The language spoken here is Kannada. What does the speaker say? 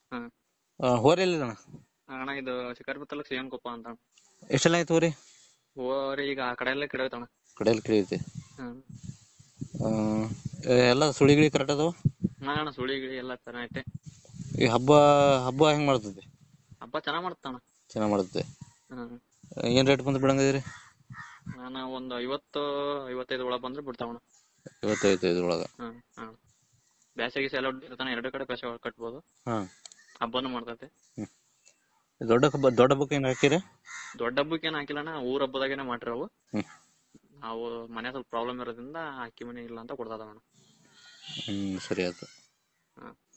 ಹ್ಮ್ ಹೋರಿ ಎಲ್ಲಿದಣ್ಣ ಅಣ್ಣ ಇದು ಶಿಕಾರಿಪುರ ತಾಲೂಕ್ ಸಿಎಂ ಕೊಪ್ಪ ಅಂತ ಅಣ್ಣ ಎಷ್ಟೆಲ್ಲ ಆಯ್ತು ಹೋರಿ ಹೋರಿ ಈಗ ಆ ಕಡೆ ಎಲ್ಲ ಕಿಡೈತಣ್ಣ ಕಡೆಯಲ್ಲಿ ಕಿಳಿಯುತ್ತೆ ಹ್ಮ್ ಎಲ್ಲ ಸುಳಿಗಿಳಿ ಕರೆಕ್ಟ್ ಅದಾವ ಹಾ ಅಣ್ಣ ಸುಳಿ ಗಿಳಿ ಎಲ್ಲ ಚೆನ್ನಾಗೈತೆ ಈ ಹಬ್ಬ ಹಬ್ಬ ಹೆಂಗ್ ಮಾಡ್ತದೆ ಹಬ್ಬ ಚೆನ್ನಾಗ್ ಮಾಡ್ತಾನ ಚೆನ್ನಾಗ್ ಮಾಡುತ್ತೆ ಹ್ಮ್ ಏನ್ ರೇಟ್ ಬಂದು ಬಿಡಂಗದಿರಿ ನಾನು ಒಂದು ಐವತ್ತು ಐವತ್ತೈದು ಒಳಗ್ ಬಂದ್ರೆ ಬಿಡ್ತಾವಣ್ಣ ಇವತ್ತೈದು ಇದ್ರೊಳಗ ಹ್ಮ್ ಹ್ಮ್ ಬ್ಯಾಸಿಗೆ ಎಲ್ಲ ಇರ್ತಾನ ಎರಡು ಕಡೆ ಬೇಸ ಕಟ್ಬೋದು ಹಾ ಹಬ್ಬನು ಮಾಡ್ತೈತೆ ದೊಡ್ಡ ಹಬ್ಬ ದೊಡ್ಡ ಹಬ್ಬಕ್ಕೆ ಏನ್ ಹಾಕಿರಿ ದೊಡ್ಡ ಹಬ್ಬಕ್ಕೆ ಏನ್ ಹಾಕಿಲ್ಲಣ್ಣ ಊರ್ ಹಬ್ಬದಾಗೇನೆ ಮಾಡಿರವು ಹ್ಮ್ ನಾವು ಮನೆ ಸ್ವಲ್ಪ ಪ್ರಾಬ್ಲಮ್ ಇರೋದ್ರಿಂದ ಅಕ್ಕಿ ಮನೆ ಇಲ್ಲ ಅಂತ ಕೊಡ್ತಾ ಇದಾವಣ್ಣ ಹ್ಮ್ ಸರಿ ಆಯ್ತು ಹ್ಮ್